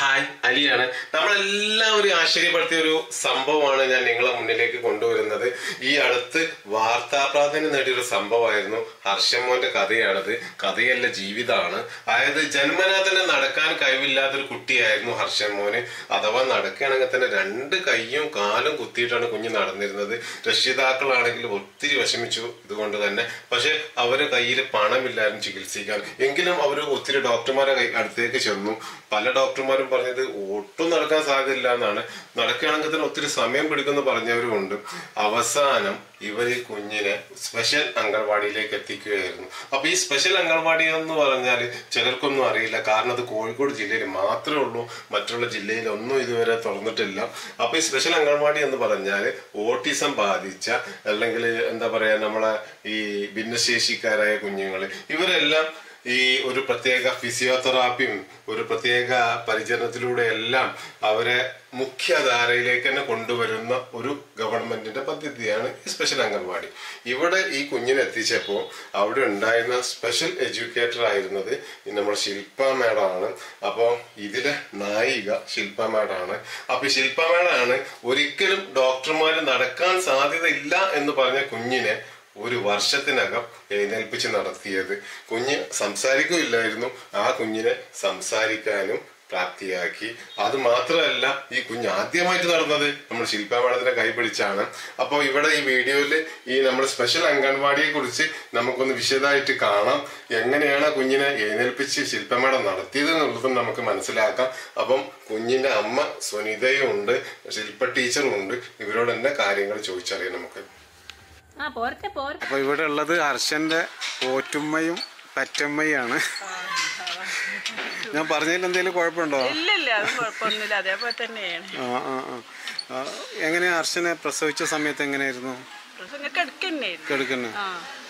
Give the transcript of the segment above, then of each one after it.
Hi അലിയാണ് നമ്മളെല്ലാവരും ആശ്ചര്യപ്പെടുത്തിയ ഒരു സംഭവമാണ് ഞാൻ നിങ്ങളെ മുന്നിലേക്ക് കൊണ്ടുവരുന്നത് ഈ അടുത്ത് വാർത്താ പ്രാധാന്യം നേടിയ ഒരു സംഭവമായിരുന്നു ഹർഷമോന്റെ കഥയാണത് കഥയല്ല ജീവിതമാണ് അതായത് ജന്മനാ തന്നെ നടക്കാൻ കഴിവില്ലാത്തൊരു കുട്ടിയായിരുന്നു ഹർഷമോന് അഥവാ നടക്കുകയാണെങ്കിൽ തന്നെ രണ്ട് കൈയും കാലും കുത്തിയിട്ടാണ് കുഞ്ഞ് നടന്നിരുന്നത് രക്ഷിതാക്കളാണെങ്കിൽ ഒത്തിരി വിഷമിച്ചു ഇതുകൊണ്ട് തന്നെ പക്ഷെ അവരെ കയ്യിൽ പണമില്ലായിരുന്നു ചികിത്സിക്കാൻ എങ്കിലും അവർ ഒത്തിരി ഡോക്ടർമാരെ കൈ- അടുത്തേക്ക് ചെന്നു പല ഡോക്ടർമാരും പറഞ്ഞത് ഒട്ടും നടക്കാൻ സാധ്യതയില്ല എന്നാണ് നടക്കുകയാണെങ്കിൽ തന്നെ ഒത്തിരി സമയം പിടിക്കുമെന്ന് പറഞ്ഞവരുമുണ്ട് അവസാനം ഇവർ ഈ കുഞ്ഞിനെ സ്പെഷ്യൽ അംഗൻവാടിയിലേക്ക് എത്തിക്കുകയായിരുന്നു അപ്പൊ ഈ സ്പെഷ്യൽ അംഗൻവാടി എന്ന് പറഞ്ഞാൽ ചിലർക്കൊന്നും അറിയില്ല കാരണം അത് കോഴിക്കോട് ജില്ലയിൽ മാത്രമേ ഉള്ളൂ മറ്റുള്ള ജില്ലയിൽ ഒന്നും ഇതുവരെ തുറന്നിട്ടില്ല അപ്പൊ ഈ സ്പെഷ്യൽ അംഗൻവാടി എന്ന് പറഞ്ഞാൽ ഓട്ടിസം ബാധിച്ച അല്ലെങ്കിൽ എന്താ പറയാ നമ്മളെ ഈ ഭിന്നശേഷിക്കാരായ കുഞ്ഞുങ്ങൾ ഇവരെല്ലാം ഈ ഒരു പ്രത്യേക ഫിസിയോതെറാപ്പിയും ഒരു പ്രത്യേക പരിചരണത്തിലൂടെ എല്ലാം അവരെ മുഖ്യധാരയിലേക്ക് തന്നെ കൊണ്ടുവരുന്ന ഒരു ഗവൺമെന്റിന്റെ പദ്ധതിയാണ് ഈ സ്പെഷ്യൽ അംഗൻവാടി ഇവിടെ ഈ കുഞ്ഞിനെ എത്തിച്ചപ്പോൾ അവിടെ ഉണ്ടായിരുന്ന സ്പെഷ്യൽ എഡ്യൂക്കേറ്റർ ആയിരുന്നത് ഈ നമ്മുടെ ശില്പ മേഡമാണ് അപ്പോൾ ഇതിലെ നായിക ശില്പ മേഡമാണ് അപ്പൊ ഈ ശില്പ മേഡമാണ് ഒരിക്കലും ഡോക്ടർമാർ നടക്കാൻ സാധ്യത ഇല്ല എന്ന് പറഞ്ഞ കുഞ്ഞിനെ ഒരു വർഷത്തിനകം എഴുന്നേൽപ്പിച്ച് നടത്തിയത് കുഞ്ഞ് സംസാരിക്കുകയില്ലായിരുന്നു ആ കുഞ്ഞിനെ സംസാരിക്കാനും പ്രാപ്തിയാക്കി അത് മാത്രമല്ല ഈ കുഞ്ഞ് ആദ്യമായിട്ട് നടന്നത് നമ്മൾ ശില്പ മേഡത്തിന്റെ കൈ പിടിച്ചാണ് അപ്പോൾ ഇവിടെ ഈ വീഡിയോയിൽ ഈ നമ്മൾ സ്പെഷ്യൽ അംഗൻവാടിയെ കുറിച്ച് നമുക്കൊന്ന് വിശദമായിട്ട് കാണാം എങ്ങനെയാണ് ആ കുഞ്ഞിനെ എഴുന്നേൽപ്പിച്ച് ശില്പ മേഡം നടത്തിയത് എന്നുള്ളതും നമുക്ക് മനസ്സിലാക്കാം അപ്പം കുഞ്ഞിന്റെ അമ്മ സുനിതയും ഉണ്ട് ശില്പ ടീച്ചറും ഉണ്ട് ഇവരോട് തന്നെ കാര്യങ്ങൾ ചോദിച്ചറിയാം നമുക്ക് ആ പോരട്ടെ പോരട്ടെ അപ്പോൾ ഇവിടെ ഉള്ളത് ഹർഷന്റെ പോറ്റുമ്മയും പറ്റമ്മയാണ് ഞാൻ പറഞ്ഞതിൽ എന്തെങ്കിലും കുഴപ്പമുണ്ടോ ഇല്ല ഇല്ല അത് കുഴപ്പമൊന്നുമില്ല അതേപോലെ തന്നെയാണ് ആ ആ ആ. ആ എങ്ങനെയാ ഹർഷനെ പ്രസവിച്ച സമയത്ത് എങ്ങനെയായിരുന്നു നിങ്ങൾക്ക് എടുക്കന്നെയായിരുന്നു കെടുക്കുന്ന ആ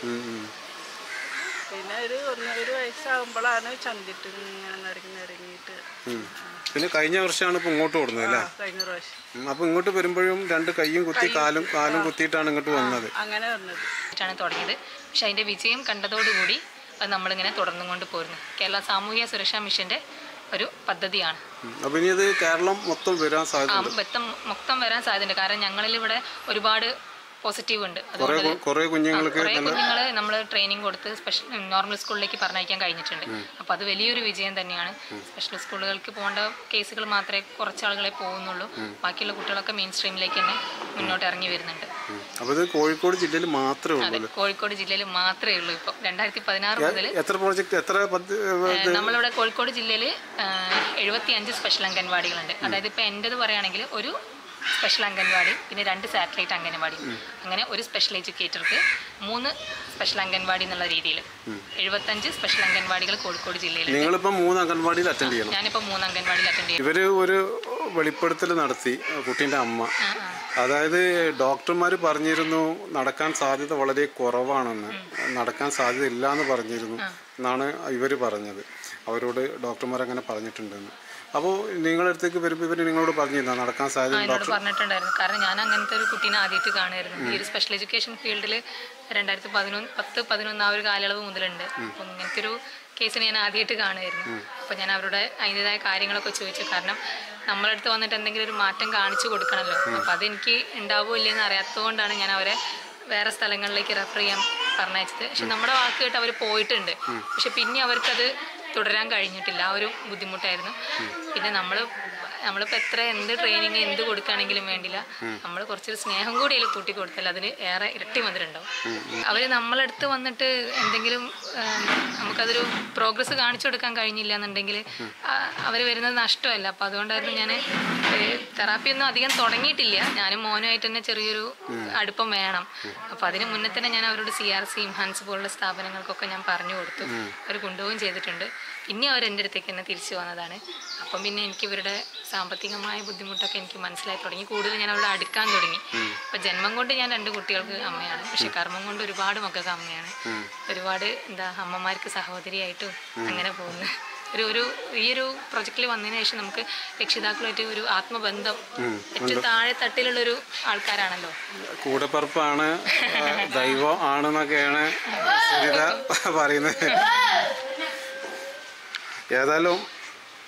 പിന്നെ ഒരു ഒന്ന് ഒരു വയസ്സാകുമ്പോഴാണ് ചന്തിട്ട് ഇങ്ങനെ നിറങ്ങി നിറങ്ങിയിട്ട് പിന്നെ കഴിഞ്ഞ വർഷമാണ് ഇപ്പൊ ഇങ്ങോട്ട് കൊടുന്നത് അല്ലേ ആ, കഴിഞ്ഞ പ്രാവശ്യം ഉം, അപ്പൊ ഇങ്ങോട്ട് വരുമ്പോഴും രണ്ട് കൈയും കുത്തി കാലും കാലും കുത്തിയിട്ടാണ് ഇങ്ങോട്ട് വന്നത് അങ്ങനെ വന്നത് ാണ് തുടങ്ങിയത് പക്ഷെ അതിൻ്റെ വിജയം കണ്ടതോടുകൂടി അത് നമ്മളിങ്ങനെ തുടർന്നും കൊണ്ട് പോരുന്നു കേരള സാമൂഹ്യ സുരക്ഷാ മിഷന്റെ ഒരു പദ്ധതിയാണ് ഉം, അപ്പൊ ഇനി അത് കേരളം മൊത്തം വരാൻ ആ സാധ്യത മൊത്തം മൊത്തം വരാൻ സാധ്യതയുണ്ട് കാരണം ഞങ്ങളിൽ ഇവിടെ ഒരുപാട് പോസിറ്റീവ് ഉണ്ട് കുറെ അതുകൊണ്ട് കുറെ കുഞ്ഞുങ്ങൾക്ക് കുറേ കുഞ്ഞുങ്ങൾ നമ്മൾ ട്രെയിനിങ് കൊടുത്ത് സ്പെഷ്യൽ നോർമൽ സ്കൂളിലേക്ക് പറഞ്ഞയക്കാൻ കഴിഞ്ഞിട്ടുണ്ട് അപ്പോൾ അത് വലിയൊരു വിജയം തന്നെയാണ് സ്പെഷ്യൽ സ്കൂളുകൾക്ക് പോകേണ്ട കേസുകൾ മാത്രമേ കുറച്ച് ആളുകളെ പോകുന്നുള്ളൂ ബാക്കിയുള്ള കുട്ടികളൊക്കെ മെയിൻ സ്ട്രീമിലേക്ക് തന്നെ മുന്നോട്ട് ഇറങ്ങി വരുന്നുണ്ട് ഉം, അപ്പൊ ഇത് കോഴിക്കോട് ജില്ലയിൽ മാത്രമേ ഉള്ളൂ അതെ കോഴിക്കോട് ജില്ലയിൽ മാത്രമേ ഉള്ളൂ ഇപ്പോൾ രണ്ടായിരത്തി പതിനാറ് മുതൽ എത്ര പ്രോജക്ട് എത്ര പദ്ധ- ഇത് നമ്മളിവിടെ കോഴിക്കോട് ജില്ലയിൽ എഴുപത്തി അഞ്ച് സ്പെഷ്യൽ അംഗൻവാടികളുണ്ട് അതായത് ഇപ്പം എൻ്റെത് പറയുകയാണെങ്കിൽ ഒരു സ്പെഷ്യൽ അംഗൻവാടി പിന്നെ രണ്ട് സാറ്റലൈറ്റ് അംഗൻവാടി അങ്ങനെ ഒരു സ്പെഷ്യൽ എഡ്യൂക്കേറ്റർക്ക് മൂന്ന് സ്പെഷ്യൽ അംഗൻവാടി എന്നുള്ള രീതിയിൽ എഴുപത്തഞ്ച് സ്പെഷ്യൽ അംഗൻവാടികൾ കോഴിക്കോട് ജില്ലയിൽ നിങ്ങളിപ്പോ മൂന്ന് അംഗൻവാടിയിൽ അറ്റൻഡ് ചെയ്യണം ഞാനിപ്പോൾ മൂന്ന് അംഗൻവാടിയിൽ അറ്റൻഡ് ചെയ്യും ഇവര് ഒരു വെളിപ്പെടുത്തൽ നടത്തി കുട്ടീൻ്റെ അമ്മ അതായത് ഡോക്ടർമാർ പറഞ്ഞിരുന്നു നടക്കാൻ സാധ്യത വളരെ കുറവാണെന്ന് നടക്കാൻ സാധ്യത ഇല്ല എന്ന് പറഞ്ഞിരുന്നു എന്നാണ് ഇവർ പറഞ്ഞത് അവരോട് ഡോക്ടർമാർ അങ്ങനെ പറഞ്ഞിട്ടുണ്ടെന്ന് അപ്പോൾ നിങ്ങളുടെ അടുത്തേക്ക് വരുമ്പോൾ ഇവർ നിങ്ങളോട് പറഞ്ഞിരുന്നോ നടക്കാൻ സാധ്യത എന്നോട് പറഞ്ഞിട്ടുണ്ടായിരുന്നു കാരണം ഞാൻ അങ്ങനത്തെ ഒരു കുട്ടീനെ ആദ്യമായിട്ട് കാണുമായിരുന്നു ഈ ഒരു സ്പെഷ്യൽ എഡ്യൂക്കേഷൻ ഫീൽഡിൽ രണ്ടായിരത്തി പതിനൊന്ന് പത്ത് പതിനൊന്ന് ആ ഒരു കാലയളവ് മുതലുണ്ട് അപ്പം ഇങ്ങനത്തെ ഒരു കേസിന് ഞാൻ ആദ്യമായിട്ട് കാണുമായിരുന്നു അപ്പം ഞാൻ അവരുടെ അതിൻ്റെതായ കാര്യങ്ങളൊക്കെ ചോദിച്ചു കാരണം നമ്മളടുത്ത് വന്നിട്ട് എന്തെങ്കിലും ഒരു മാറ്റം കാണിച്ചു കൊടുക്കണമല്ലോ അപ്പം അതെനിക്ക് ഉണ്ടാവുമോ ഇല്ലയെന്ന് അറിയാത്തതുകൊണ്ടാണ് ഞാൻ അവരെ വേറെ സ്ഥലങ്ങളിലേക്ക് റെഫർ ചെയ്യാൻ പറഞ്ഞയച്ചത് പക്ഷെ നമ്മുടെ വാക്ക് കേട്ട് അവർ പോയിട്ടുണ്ട് പക്ഷെ പിന്നെ അവർക്കത് തുടരാൻ കഴിഞ്ഞിട്ടില്ല ആ ഒരു ബുദ്ധിമുട്ടായിരുന്നു പിന്നെ നമ്മൾ നമ്മളിപ്പോൾ എത്ര എന്ത് ട്രെയിനിങ് എന്ത് കൊടുക്കുകയാണെങ്കിലും വേണ്ടില്ല നമ്മൾ കുറച്ചൊരു സ്നേഹം കൂടി അതിൽ കൂട്ടി കൊടുത്താൽ അതിന് ഏറെ ഇരട്ടി മധുരണ്ടാവും അവർ നമ്മളടുത്ത് വന്നിട്ട് എന്തെങ്കിലും ആ, നമുക്കതൊരു പ്രോഗ്രസ് കാണിച്ചു കൊടുക്കാൻ കഴിഞ്ഞില്ല എന്നുണ്ടെങ്കിൽ അവർ വരുന്നത് നഷ്ടമല്ല അപ്പോൾ അതുകൊണ്ടായിരുന്നു ഞാൻ തെറാപ്പി ഒന്നും അധികം തുടങ്ങിയിട്ടില്ല ഞാനും മോനുമായിട്ട് തന്നെ ചെറിയൊരു അടുപ്പം വേണം അപ്പോൾ അതിന് മുന്നേ തന്നെ ഞാൻ അവരോട് സി ആർ സി ഇംഹാൻസ് പോലുള്ള സ്ഥാപനങ്ങൾക്കൊക്കെ ഞാൻ പറഞ്ഞു കൊടുത്തു അവർ കൊണ്ടുപോവുകയും ചെയ്തിട്ടുണ്ട് പിന്നെ അവർ എൻ്റെ അടുത്തേക്ക് തന്നെ തിരിച്ചു വന്നതാണ് അപ്പം പിന്നെ എനിക്ക് ഇവരുടെ സാമ്പത്തികമായ ബുദ്ധിമുട്ടൊക്കെ എനിക്ക് മനസ്സിലായി തുടങ്ങി കൂടുതൽ ഞാൻ അവരുടെ അടുക്കാൻ തുടങ്ങി അപ്പം ജന്മം കൊണ്ട് ഞാൻ രണ്ട് കുട്ടികൾക്ക് അമ്മയാണ് പക്ഷെ കർമ്മം കൊണ്ട് ഒരുപാട് മക്കൾക്ക് അമ്മയാണ് ഒരുപാട് എന്താ അമ്മമാർക്ക് സഹോദരിയായിട്ടും അങ്ങനെ പോകുന്നു ഒരു ഒരു ഈ ഒരു പ്രൊജക്റ്റിൽ വന്നതിന് ശേഷം നമുക്ക് രക്ഷിതാക്കളുമായിട്ട് ഒരു ആത്മബന്ധം ഏറ്റവും താഴെ തട്ടിലുള്ളൊരു ആൾക്കാരാണല്ലോ കൂടപ്പറപ്പാണ് ആ, ദൈവം ആണെന്നൊക്കെയാണ് സുനിത പറയുന്നത് ഏതായാലും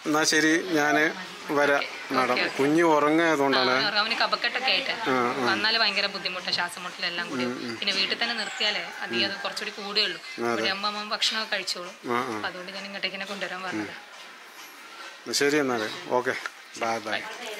എന്നാ ശരി ഞാൻ വരാം മാഡം കുഞ്ഞ് ഉറങ്ങായതുകൊണ്ടാണ് അവന് കപക്കെട്ടൊക്കെ ആയിട്ട് വന്നാൽ ഭയങ്കര ബുദ്ധിമുട്ടാണ് ശ്വാസം മുട്ടലെല്ലാം കൂടി പിന്നെ വീട്ടിൽ തന്നെ നിർത്തിയാലേ അധികം അത് കുറച്ചുകൂടി കൂടുകയുള്ളൂ ഇവിടെ അമ്മ അമ്മ ഭക്ഷണമൊക്കെ കഴിച്ചോളും അപ്പൊ അതുകൊണ്ട് ഞാൻ ഇങ്ങോട്ടേക്കിനെ കൊണ്ടുവരാൻ പറഞ്ഞത് ശരി എന്നാൽ ഓക്കെ ബൈ ബൈ